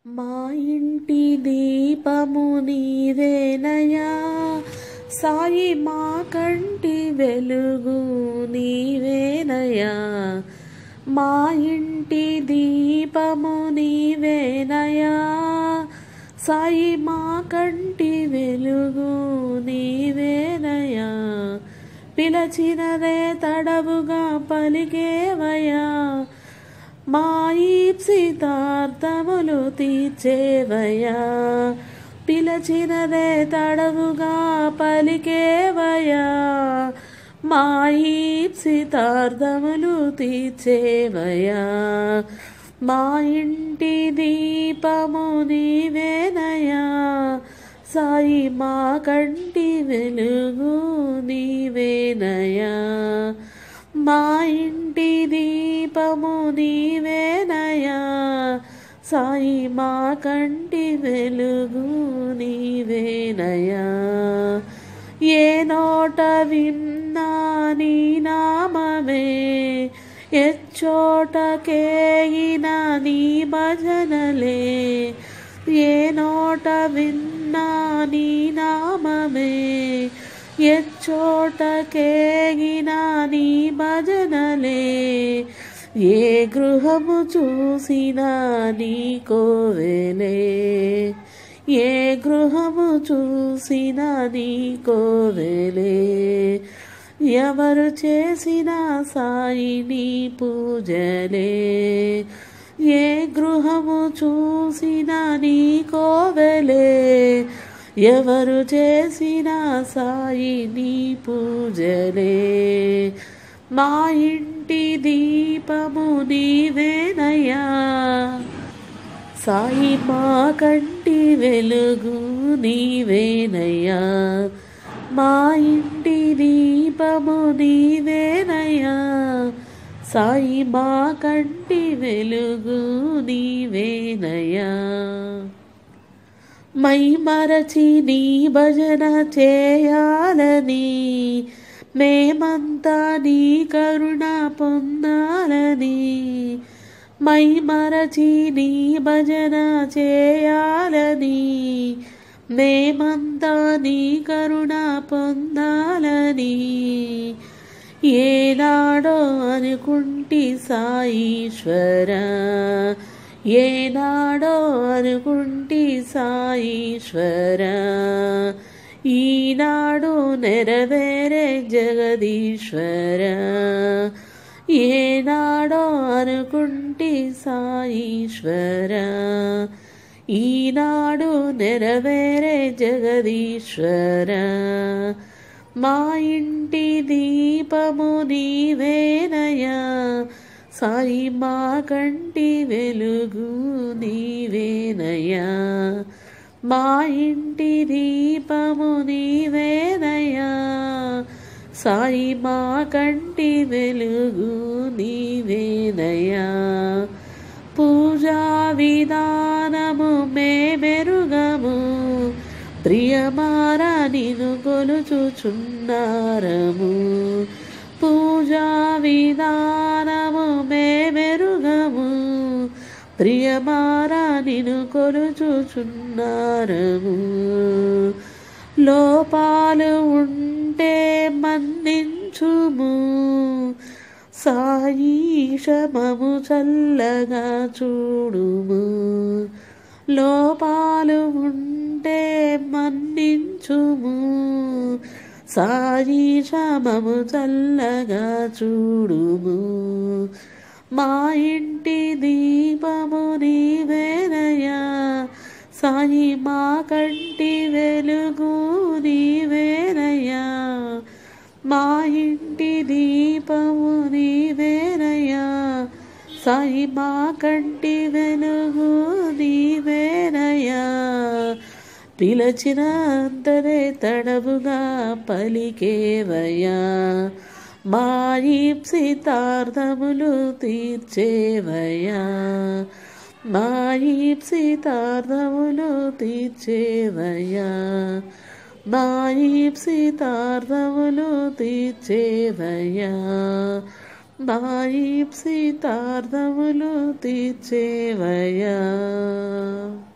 మా ఇంటి దీపము నీవేనయా సాయి మా కంటి వెలుగు నీవేనయా మా ఇంటి దీపము నీవేనయా సాయి మా కంటి వెలుగు నీవేనయా పిలచినదే తడవుగా పలికేవయా మా ఈప్సితార్థములు తీర్చేవయా పిలచినదే తడవుగా పలికేవయా మా ఈప్సితార్థములు తీర్చేవయా మా ఇంటి దీపము నీవేనయా సాయి మా కంటి వెలుగు నీవేనయా మా ఇంటి దీపము నీవేనయా సాయి మా కంటి వెలుగు నీవేనయా ఏ నోట విన్నా నీ నామమే ఎచ్చోటకేగిన నీ భజనలే ఏ నోట విన్నా నీ నామమే ఎచ్చోటకేగిన నీ భజనలే ఏ గృహము చూసినా నీ కోవెలే ఏ గృహము చూసినా నీ కోవెలే ఎవరు చేసిన సాయి నీ పూజలే ఏ గృహము చూసిన నీ కోవెలే ఎవరు చేసిన సాయి నీ పూజలే మా ఇంటి దీపము నీవేనయ్యా సాయి మా కంటి వెలుగు నీవేనయ్యా మా ఇంటి దీపము నీవేనయ్యా సాయి మా కంటి వెలుగు నీవేనయ్యా మై మరచి నీ భజన చేయాలని మేమంతా నీ కరుణ పొందాలని మై మరచి నీ భజన చేయాలని మేమంతా నీ కరుణ పొందాలని ఏనాడో అనుకుంటి సాయీశ్వర ఏనాడో అనుకుంటి సాయీశ్వర ఈనాడు నెరవేరే జగదీశ్వర ఏనాడో అనుకుంటి సాయీశ్వర ఈనాడు నెరవేరే జగదీశ్వర మా ఇంటి దీపము నీవేనయా సాయి మా కంటి వెలుగు నీవేనయా మా ఇంటి దీపము నీవేనయా సాయి మా కంటి వెలుగు నీవేనయా పూజా విధానము మే మెరుగము ప్రియమారా నిను కొలుచుచున్నారము పూజా విధానము మే మెరుగము ప్రియమారా నిను కొలుచుచున్నారము లోపాలు ఉంటే మన్నించుము సాయీషమము చల్లగా చూడుము లోపాలు ఉంటే మన్నించుము సాయీషమము చల్లగా చూడుము మా ఇంటి దీపము నీవేనయా సాయి మా కంటి వెలుగు నీవేనయా మా ఇంటి దీపము నీవేనయా సాయి మా కంటి వెలుగు నీవేనయా పిలచిన అంతనే తడవుగా పలికేవయ్యా మా ఈప్సితార్థములు తీర్చేవయ్యా మా ఈప్సితార్థములు తీర్చేవయ్యా మా ఈప్సితార్థములు తీర్చేవయ్యా మా ఈప్సితార్థములు తీర్చేవయ్యా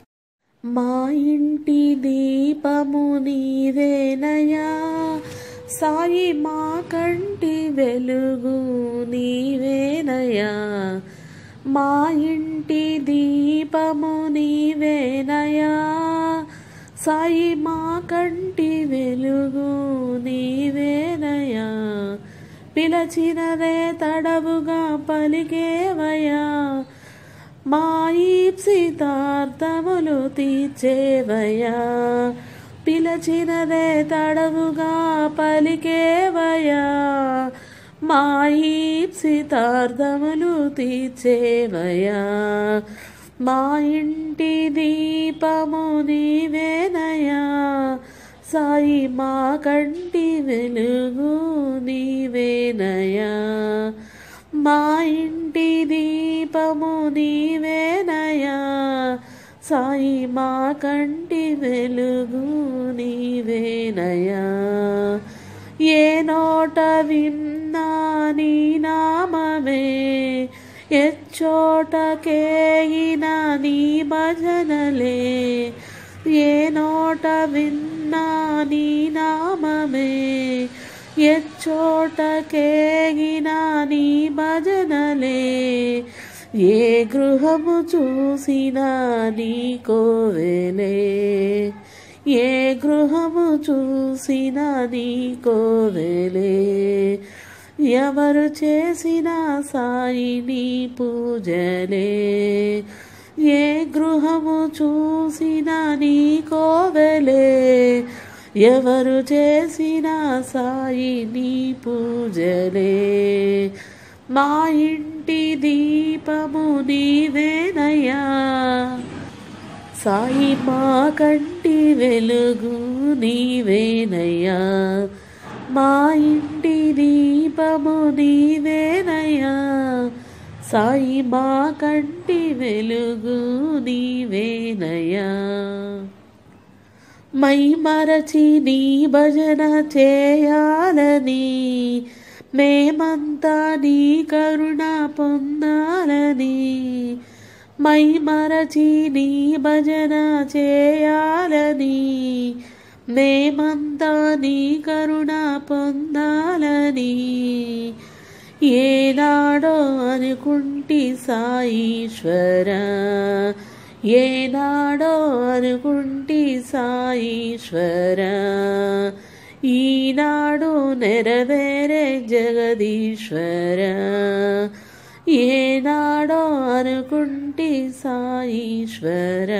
మా ఇంటి దీపము నీవేనయా సాయి మా కంటి వెలుగు నీవేనయా మా ఇంటి దీపము నీవేనయా సాయి మా కంటి వెలుగు నీవేనయా పిలచినదే తడవుగా పలికేవయా మా ఈప్సితార్థములు తీర్చేవయా పిలచినదే తడవుగా పలికేవయా మా ఈప్సితార్థములు తీర్చేవయా మా ఇంటి దీపము నీవేనయా సాయి మా కంటి వెలుగు నీవేనయా మా ఇంటి దీపము నీవేనయా సాయి మా కంటి వెలుగు నీవేనయా ఏ నోట విన్నా నీ నామమే ఎచ్చోటకేయిన నీ భజనలే ఏ నోట విన్నా నీ నామమే ఎచ్చోటకేగిన నీ భజనలే ఏ గృహము చూసినా నీ కోవెలే ఏ గృహము చూసినా నీ కోవెలే ఎవరు చేసిన సాయి నీ పూజలే ఏ గృహము చూసిన నీ కోవెలే ఎవరు చేసిన సాయి నీ పూజలే మా ఇంటి దీపము నీవేనయ్యా సాయి మా కంటి వెలుగు నీవేనయ్యా మా ఇంటి దీపము నీవేనయ్యా సాయి మా కంటి వెలుగు నీవేనయ్యా మై మరచి నీ భజన చేయాలని మేమంతా నీ కరుణ పొందాలని మై మరచి నీ భజన చేయాలని మేమంతా నీ కరుణ పొందాలని ఏనాడో అనుకుంటి సాయీశ్వర ఏనాడో అనుకుంటి సాయీశ్వర ఈనాడు నెరవేరే జగదీశ్వర ఏనాడో అనుకుంటి సాయీశ్వర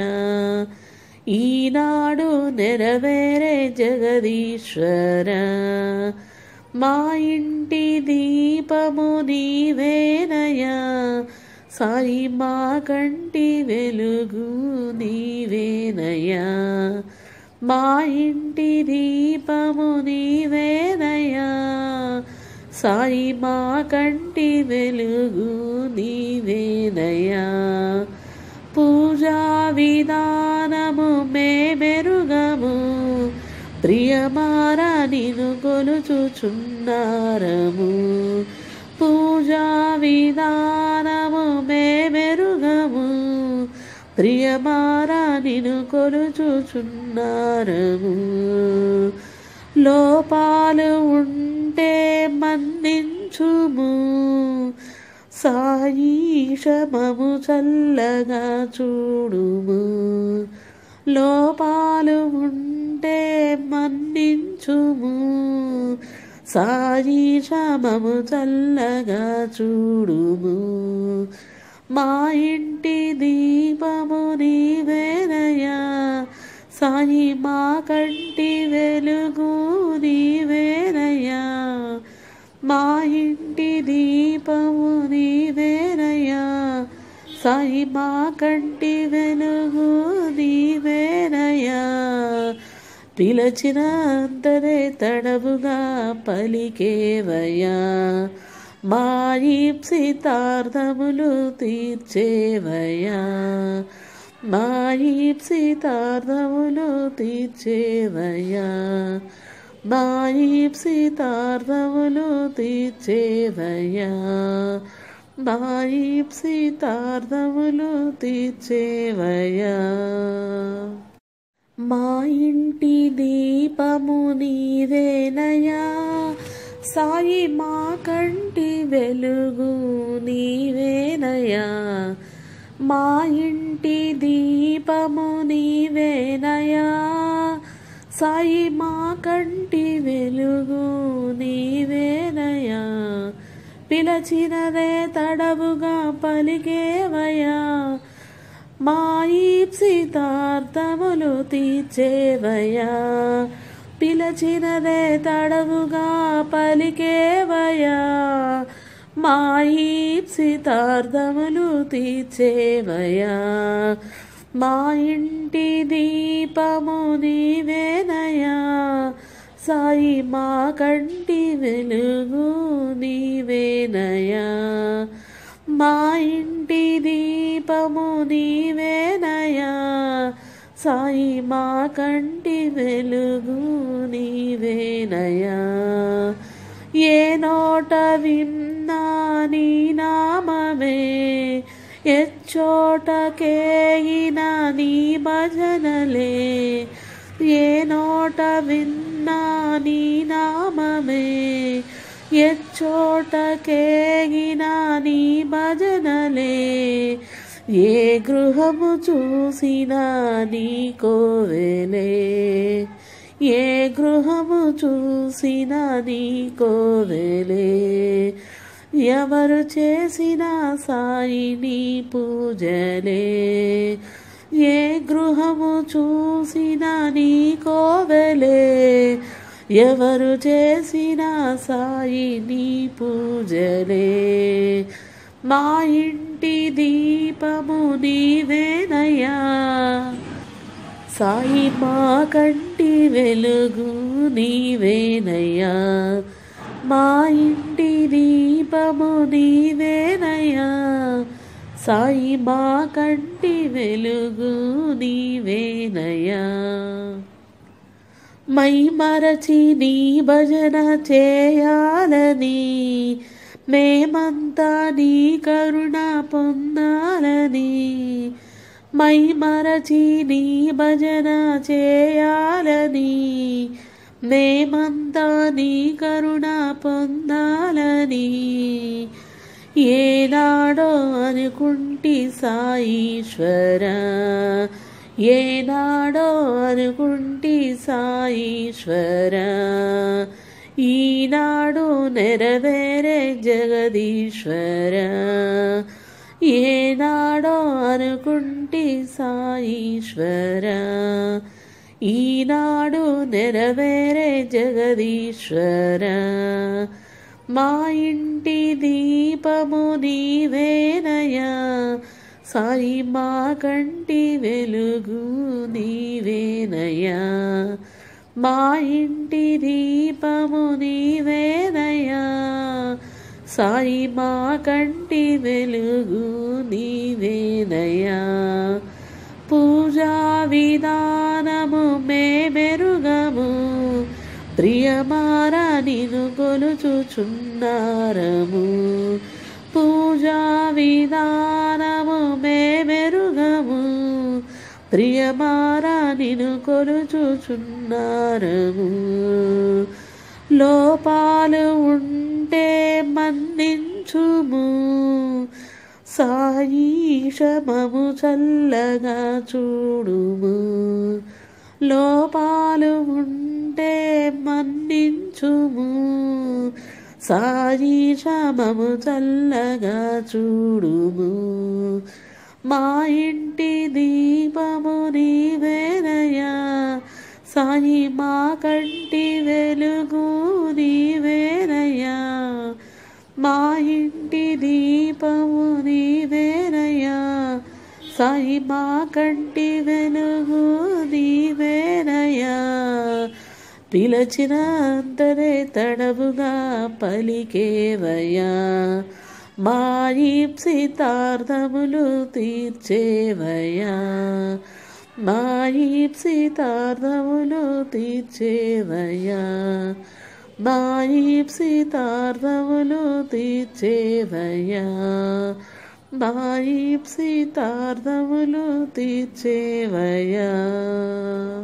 ఈనాడు నెరవేరే జగదీశ్వర మా ఇంటి దీపము నీవేనయా సాయి మా కంటి వెలుగు నీవేనయా మా ఇంటి దీపము నీవేనయా సాయి మా కంటి వెలుగు నీవేనయా పూజా విధానము మేమెరుగము ప్రియమారా నిను కొలుచుచున్నారము పూజా విధానము మేమెరుగము ప్రియమారా నిను కొలుచుచున్నారము లోపాలు ఉంటే మన్నించుము సాయీషమము చల్లగా చూడుము లోపాలు ఉంటే మన్నించుము సాయీషమము చల్లగా చూడుము మా ఇంటి దీపము నీవేనయా సాయి మా కంటి వెలుగు నీవేనయా మా ఇంటి దీపము నీవేనయా సాయి మా కంటి వెలుగు నీవేనయా పిలచిన అంతరే తడవుగా పలికేవయ్యా మా ఈప్సితార్థములు తీర్చేవయ్యా మా ఈప్సితార్థములు తీర్చేవయ్యా మా ఈప్సితార్థములు తీర్చేవయ్యా మా ఈప్సితార్థములు తీర్చేవయ్యా మా ఇంటి దీపము నీవేనయా సాయి మా కంటి వెలుగు నీవేనయా మా ఇంటి దీపము నీవేనయా సాయి మా కంటి వెలుగు నీవేనయా పిలచినదే తడవుగా పలికేవయా మా ఈప్సితార్థములు తీర్చేవయా పిలచినదే తడవుగా పలికేవయా మా ఈప్సితార్థములు తీర్చేవయా మా ఇంటి దీపము నీవేనయా సాయి మా కంటి వెలుగు నీవేనయా మా ఇంటి దీపము నీవేనయా సాయి మా కంటి వెలుగు నీవేనయా ఏ నోట విన్నా నీ నామమే ఎచ్చోటకేగిన నీ భజనలే ఏ నోట విన్నా నీ నామమే ఎచ్చోటకేగిన నీ భజనలే ఏ గృహము చూసినా నీ కోవెలే ఏ గృహము చూసినా నీ కోవెలే ఎవరు చేసిన సాయిని పూజలే ఏ గృహము చూసిన నీ కోవెలే ఎవరు చేసిన సాయిని పూజలే మా ఇంటి దీపము నీవేనయ్యా సాయి మా కంటి వెలుగు నీవేనయ్యా మా ఇంటి దీపము నీవేనయ్యా సాయి మా కంటి వెలుగు నీవేనయ్యా మై మరచి నీ భజన చేయాలని మేమంతా నీ కరుణ పొందాలని మై మరచి నీ భజన చేయాలని మేమంతా నీ కరుణ పొందాలని ఏనాడో అనుకుంటి సాయిశ్వర ఏనాడో అనుకుంటి సాయిశ్వర ఈనాడు నెరవేరే జగదీశ్వర ఏనాడో అనుకుంటి సాయిశ్వర ఈనాడు నెరవేరే జగదీశ్వర మా ఇంటి దీపము నీవేనయా సాయి మా కంటి వెలుగు నీవేనయా మా ఇంటి దీపము నీవేనయా సాయి మా కంటి వెలుగు నీవేనయా పూజా విధానము మే మెరుగము ప్రియమారా నిను కొలుచుచున్నారము పూజా విధానము మే మెరుగము ప్రియమారా నిను కొలుచుచున్నారము లోపాలు ఉంటే మన్నించుము సాయి క్షమము చల్లగా చూడుము లోపాలు ఉంటే మన్నించుము సాయి క్షమము చల్లగా చూడుము మా ఇంటి దీపము నీవేనయా సాయి మా కంటి వెలుగు నీవేనయా మా ఇంటి దీపము నీవేనయా సాయి మా కంటి వెలుగు నీవేనయా పిలచిన అంతరే తడవుగా పలికేవయ్యా మా ఈప్సితార్థములు తీర్చేవయ్యా మా ఈప్సితార్థములు తీర్చేవయ్యా మా ఈప్సితార్థములు తీర్చేవయ్యా మా ఈప్సితార్థములు తీర్చేవయ్యా